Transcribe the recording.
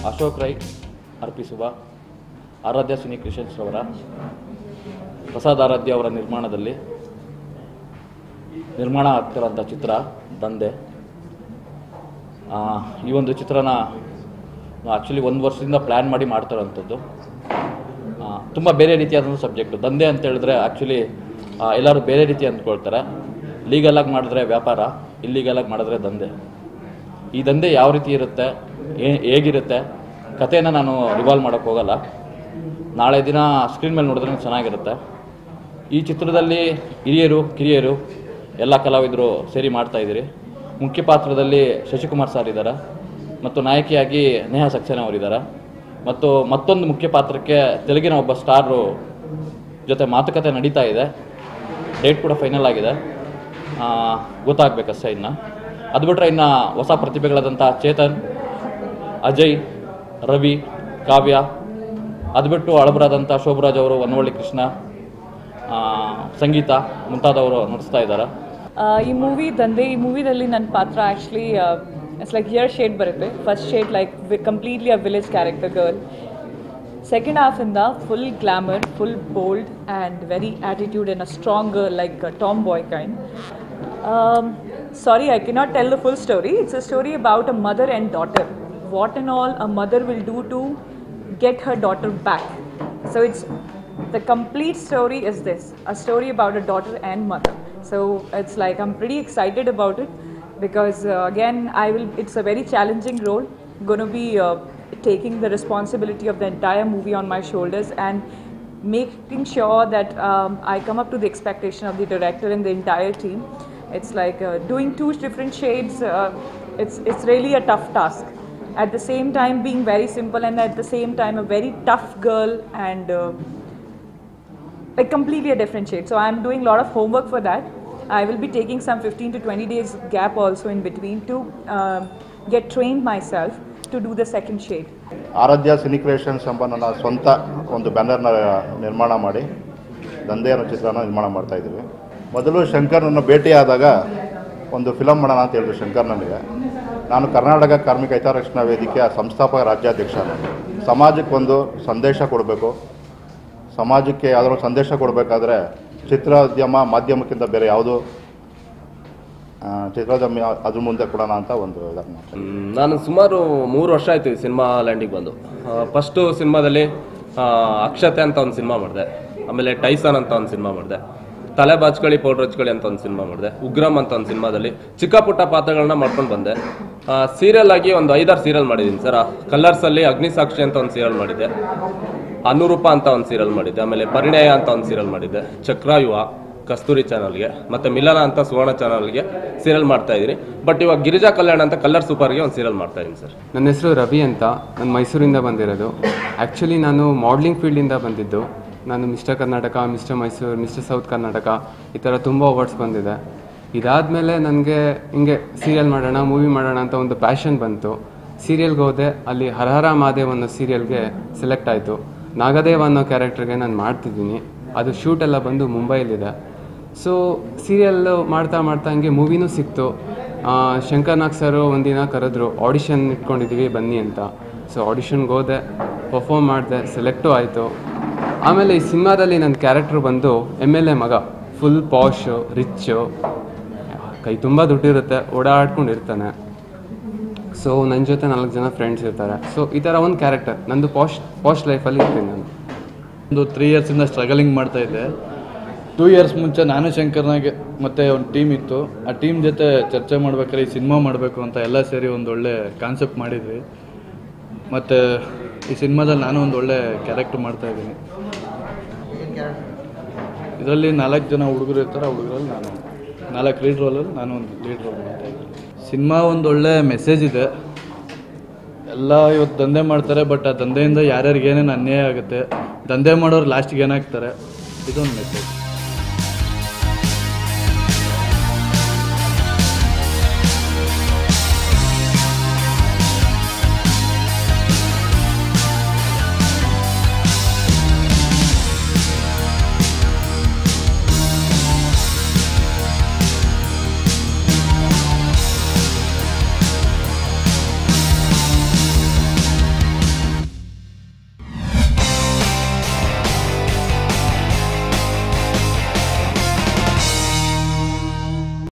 ಅಶೋಕ್ ರೈ ಅರ್ಪಿಸುವ ಆರಾಧ್ಯ cine creations ಅವರ ಪ್ರಸಾದ್ ಆರಾಧ್ಯ ಅವರ ನಿರ್ಮಾಣದಲ್ಲಿ ನಿರ್ಮಾಣ ಆಗ್ತಿರೋಂಥ ಚಿತ್ರ ದಂಧೆ ಆ, ಈ ಒಂದು ಚಿತ್ರನ ಆ್ಯಕ್ಚುಲಿ ಒಂದು ವರ್ಷದಿಂದ ಪ್ಲ್ಯಾನ್ ಮಾಡಿ ಮಾಡ್ತಿರೋಂಥದ್ದು ತುಂಬ ಬೇರೆ ರೀತಿಯಾದಂಥ ಸಬ್ಜೆಕ್ಟು ದಂಧೆ ಅಂತ ಹೇಳಿದ್ರೆ ಆ್ಯಕ್ಚುಲಿ ಎಲ್ಲರೂ ಬೇರೆ ರೀತಿ ಅಂದ್ಕೊಳ್ತಾರೆ ಲೀಗಲಾಗಿ ಮಾಡಿದ್ರೆ ವ್ಯಾಪಾರ ಇಲ್ಲೀಗಲಾಗಿ ಮಾಡಿದ್ರೆ ದಂಧೆ ಈ ದಂಧೆ ಯಾವ ರೀತಿ ಇರುತ್ತೆ ಏ- ಹೇಗಿರುತ್ತೆ ಕಥೆನ ನಾನು ರಿವಾಲ್ವ್ ಮಾಡೋಕ್ಕೆ ಹೋಗಲ್ಲ ನಾಳೆ ದಿನ ಸ್ಕ್ರೀನ್ ಮೇಲೆ ನೋಡಿದ್ರೆ ಚೆನ್ನಾಗಿರುತ್ತೆ ಈ ಚಿತ್ರದಲ್ಲಿ ಹಿರಿಯರು ಕಿರಿಯರು ಎಲ್ಲ ಕಲಾವಿದರು ಸೇರಿ ಮಾಡ್ತಾ ಇದ್ದೀರಿ ಮುಖ್ಯ ಪಾತ್ರದಲ್ಲಿ ಶಶಿಕುಮಾರ್ ಸರ್ ಇದ್ದಾರೆ ಮತ್ತು ನಾಯಕಿಯಾಗಿ ನೇಹಾ ಸಕ್ಸೇನಾ ಅವರಿದ್ದಾರೆ ಮತ್ತು ಮತ್ತೊಂದು ಮುಖ್ಯ ಪಾತ್ರಕ್ಕೆ ತೆಲುಗಿನ ಒಬ್ಬ ಸ್ಟಾರು ಜೊತೆ ಮಾತುಕತೆ ನಡೀತಾ ಇದೆ ಡೇಟ್ ಕೂಡ ಫೈನಲ್ ಆಗಿದೆ ಆ, ಗೊತ್ತಾಗಬೇಕಷ್ಟೇ ಇನ್ನು ಅದು ಬಿಟ್ಟರೆ ಇನ್ನು ಹೊಸ ಪ್ರತಿಭೆಗಳಾದಂಥ ಚೇತನ್ ಅಜಯ್ ರವಿ ಕಾವ್ಯ ಅದು ಬಿಟ್ಟು ಹಳಬರಾದಂಥ ಶೋಭರಾಜ್ ಅವರು ವನವಳ್ಳಿ ಕೃಷ್ಣ ಆ, ಸಂಗೀತ ಮುಂತಾದವರು ನಡೆಸ್ತಾ ಇದ್ದಾರೆ ಆ, ಈ ಮೂವಿ ದಂಧೆ ಈ ಮೂವಿದಲ್ಲಿ ನನ್ನ ಪಾತ್ರ actually it's like here shade ಬರುತ್ತೆ first shade like completely a village character girl second ಹಾಫಿಂದ full glamour full bold and very attitude in a strong girl like tomboy kind sorry I cannot tell the full story it's a story about a mother and daughter what and all a mother will do to get her daughter back. So it's the complete story is this a story about a daughter and mother. So it's like I'm pretty excited about it because uh, again I will it's a very challenging role. Going to be uh, taking the responsibility of the entire movie on my shoulders and making sure that um, I come up to the expectation of the director and the entire team. It's like uh, doing two different shades. Uh, it's it's really a tough task at the same time being very simple and at the same time a very tough girl and uh, like completely a different shade so i'm doing a lot of homework for that i will be taking some 15 to 20 days gap also in between to um get trained myself to do the second shade Aradhya Cine Creations ಎಂಬ ನನ್ನ ಸ್ವಂತ ಒಂದು ಬ್ಯಾನರ್ನ ನಿರ್ಮಾಣ ಮಾಡಿ ದಂಧೆ ಅನ್ನೋ ಚಿತ್ರನ ನಿರ್ಮಾಣ ಮಾಡ್ತಾ ಇದ್ದೀವಿ ಮೊದಲು ಶಂಕರ್ ನನ್ನ ಭೇಟಿಯಾದಾಗ ಒಂದು ಫಿಲಮ್ ಮಾಡೋಣ ಅಂತ ಹೇಳಿದ್ರು ಶಂಕರ್ ನನಗೆ ನಾನು ಕರ್ನಾಟಕ ಕಾರ್ಮಿಕ ಹಿತರಕ್ಷಣಾ ವೇದಿಕೆಯ ಸಂಸ್ಥಾಪಕ ರಾಜ್ಯಾಧ್ಯಕ್ಷ ನಾನು ಸಮಾಜಕ್ಕೆ ಒಂದು ಸಂದೇಶ ಕೊಡಬೇಕು ಸಮಾಜಕ್ಕೆ ಯಾವ್ದಾದ್ರು ಒಂದು ಸಂದೇಶ ಕೊಡಬೇಕಾದ್ರೆ ಚಿತ್ರೋದ್ಯಮ ಮಾಧ್ಯಮಕ್ಕಿಂತ ಬೇರೆ ಯಾವುದು ಆ, ಚಿತ್ರೋದ್ಯಮ ಅದ್ರ ಮುಂದೆ ಕೊಡೋಣ ಅಂತ ಒಂದು ಇದನ್ನು ಮ್, ನಾನು ಸುಮಾರು ಮೂರು ವರ್ಷ ಆಯಿತು ಈ ಸಿನಿಮಾ ಲ್ಯಾಂಡಿಗೆ ಬಂದು ಫಸ್ಟು ಸಿನಿಮಾದಲ್ಲಿ ಅಕ್ಷತೆ ಅಂತ ಒಂದು ಸಿನಿಮಾ ಮಾಡಿದೆ ಆಮೇಲೆ ಟೈಸನ್ ಅಂತ ಒಂದು ಸಿನಿಮಾ ಮಾಡಿದೆ ತಲೆ ಬಾಚ್ಕಳಿ ಪೌಡ್ರ್ ಹಚ್ಕಳಿ ಅಂತ ಒಂದು ಸಿನಿಮಾ ಮಾಡಿದೆ ಉಗ್ರಂ ಅಂತ ಒಂದು ಸಿನಿಮಾದಲ್ಲಿ ಚಿಕ್ಕ ಪುಟ್ಟ ಪಾತ್ರಗಳನ್ನ ಮಾಡ್ಕೊಂಡು ಬಂದೆ ಸೀರಿಯಲ್ ಆಗಿ ಒಂದು ಐದಾರು ಸೀರಿಯಲ್ ಮಾಡಿದ್ದೀನಿ ಸರ್ ಕಲರ್ಸಲ್ಲಿ ಅಗ್ನಿಸಾಕ್ಷಿ ಅಂತ ಒಂದು ಸೀರಿಯಲ್ ಮಾಡಿದ್ದೆ ಅನುರೂಪ ಅಂತ ಒಂದು ಸೀರಿಯಲ್ ಮಾಡಿದ್ದೆ ಆಮೇಲೆ ಪರಿಣಯ ಅಂತ ಒಂದು ಸೀರಿಯಲ್ ಮಾಡಿದ್ದೆ ಚಕ್ರಾಯುವ ಕಸ್ತೂರಿ ಚಾನಲ್ಗೆ ಮತ್ತು ಮಿಲನ ಅಂತ ಸುವರ್ಣ ಚಾನಲ್ಗೆ ಸೀರಿಯಲ್ ಮಾಡ್ತಾ ಇದ್ದೀನಿ ಬಟ್ ಇವಾಗ ಗಿರಿಜಾ ಕಲ್ಯಾಣ ಅಂತ ಕಲರ್ ಸೂಪರ್ಗೆ ಒಂದು ಸೀರಿಯಲ್ ಮಾಡ್ತಾ ಇದ್ದೀನಿ ಸರ್ ನನ್ನ ಹೆಸರು ರವಿ ಅಂತ ನಾನು ಮೈಸೂರಿಂದ ಬಂದಿರೋದು ಆ್ಯಕ್ಚುಲಿ ನಾನು ಮಾಡ್ಲಿಂಗ್ ಫೀಲ್ಡಿಂದ ಬಂದಿದ್ದು ನಾನು mister Karnataka mister Mysuru mister south Karnataka ಈ ಥರ ತುಂಬ ಅವಾರ್ಡ್ಸ್ ಬಂದಿದೆ ಇದಾದಮೇಲೆ ನನಗೆ ಹಿಂಗೆ ಸೀರಿಯಲ್ ಮಾಡೋಣ ಮೂವಿ ಮಾಡೋಣ ಅಂತ ಒಂದು ಪ್ಯಾಷನ್ ಬಂತು ಸೀರಿಯಲ್ಗೆ ಹೋದೆ ಅಲ್ಲಿ ಹರಹರ ಮಹಾದೇವ್ ಅನ್ನೋ ಸೀರಿಯಲ್ಗೆ ಸೆಲೆಕ್ಟ್ ಆಯಿತು ನಾಗದೇವ್ ಅನ್ನೋ ಕ್ಯಾರೆಕ್ಟರ್ಗೆ ನಾನು ಮಾಡ್ತಿದ್ದೀನಿ ಅದು ಶೂಟ್ ಎಲ್ಲ ಬಂದು ಮುಂಬೈಲಿದೆ ಸೊ ಸೀರಿಯಲ್ಲು ಮಾಡ್ತಾ ಮಾಡ್ತಾ ಹಂಗೆ ಮೂವಿನೂ ಸಿಕ್ತು ಆ, ಶಂಕರ್ ನಾಗ್ ಸರು ಒಂದಿನ ಕರೆದ್ರು ಆಡಿಷನ್ ಇಟ್ಕೊಂಡಿದ್ದೀವಿ ಬನ್ನಿ ಅಂತ ಸೊ ಆಡಿಷನ್ಗೆ ಹೋದೆ ಪರ್ಫಾರ್ಮ್ ಮಾಡಿದೆ ಸೆಲೆಕ್ಟು ಆಯಿತು ಆಮೇಲೆ ಈ ಸಿನಿಮಾದಲ್ಲಿ ನನ್ನ ಕ್ಯಾರೆಕ್ಟ್ರ್ ಬಂದು ಎಮ್ ಎಲ್ ಎ ಮಗ ಫುಲ್ ಪಾಶು ರಿಚ್ಚು ಕೈ ತುಂಬ ದುಡ್ಡಿರುತ್ತೆ ಓಡಾಡ್ಕೊಂಡಿರ್ತಾನೆ ಸೊ ನನ್ನ ಜೊತೆ ನಾಲ್ಕು ಜನ ಫ್ರೆಂಡ್ಸ್ ಇರ್ತಾರೆ ಸೊ ಈ ಥರ ಒಂದು ಕ್ಯಾರೆಕ್ಟರ್ ನಂದು ಪಾಶ್ ಪಾಶ್ ಲೈಫಲ್ಲಿ ಇರ್ತೀನಿ ನಾನು ಒಂದು ತ್ರೀ ಇಯರ್ಸಿಂದ ಸ್ಟ್ರಗಲಿಂಗ್ ಮಾಡ್ತಾ ಇದ್ದೆ ಟೂ ಇಯರ್ಸ್ ಮುಂಚೆ ನಾನು ಶಂಕರ್ನಾಗೆ ಮತ್ತೆ ಒಂದು ಟೀಮ್ ಇತ್ತು ಆ ಟೀಮ್ ಜೊತೆ ಚರ್ಚೆ ಮಾಡ್ಬೇಕಾದ್ರೆ ಈ ಸಿನಿಮಾ ಮಾಡಬೇಕು ಅಂತ ಎಲ್ಲ ಸೇರಿ ಒಂದು ಒಳ್ಳೆ ಕಾನ್ಸೆಪ್ಟ್ ಮಾಡಿದ್ವಿ ಮತ್ತು ಈ ಸಿನಿಮಾದಲ್ಲಿ ನಾನು ಒಂದು ಒಳ್ಳೆ ಕ್ಯಾರೆಕ್ಟರ್ ಮಾಡ್ತಾ ಇದ್ದೀನಿ ಇದರಲ್ಲಿ ನಾಲ್ಕು ಜನ ಹುಡುಗರು ಇರ್ತಾರೆ ಆ ಹುಡುಗರಲ್ಲಿ ನಾನು ನಾಲ್ಕು ಲೀಡ್ ರೋಲಲ್ಲಿ ನಾನು ಒಂದು ಲೀಡ್ ರೋಲ್ ಮಾಡ್ತಾ ಇದ್ದೀನಿ ಸಿನಿಮಾ ಒಂದು ಒಳ್ಳೆ ಮೆಸೇಜ್ ಇದೆ ಎಲ್ಲ ಇವತ್ತು ದಂಧೆ ಮಾಡ್ತಾರೆ ಬಟ್ ಆ ದಂಧೆಯಿಂದ ಯಾರ್ಯಾರಿಗೆ ಏನೇನು ಅನ್ಯಾಯ ಆಗುತ್ತೆ ದಂಧೆ ಮಾಡೋರು ಲಾಸ್ಟಿಗೆ ಏನಾಗ್ತಾರೆ ಇದೊಂದು ಮೆಸೇಜ್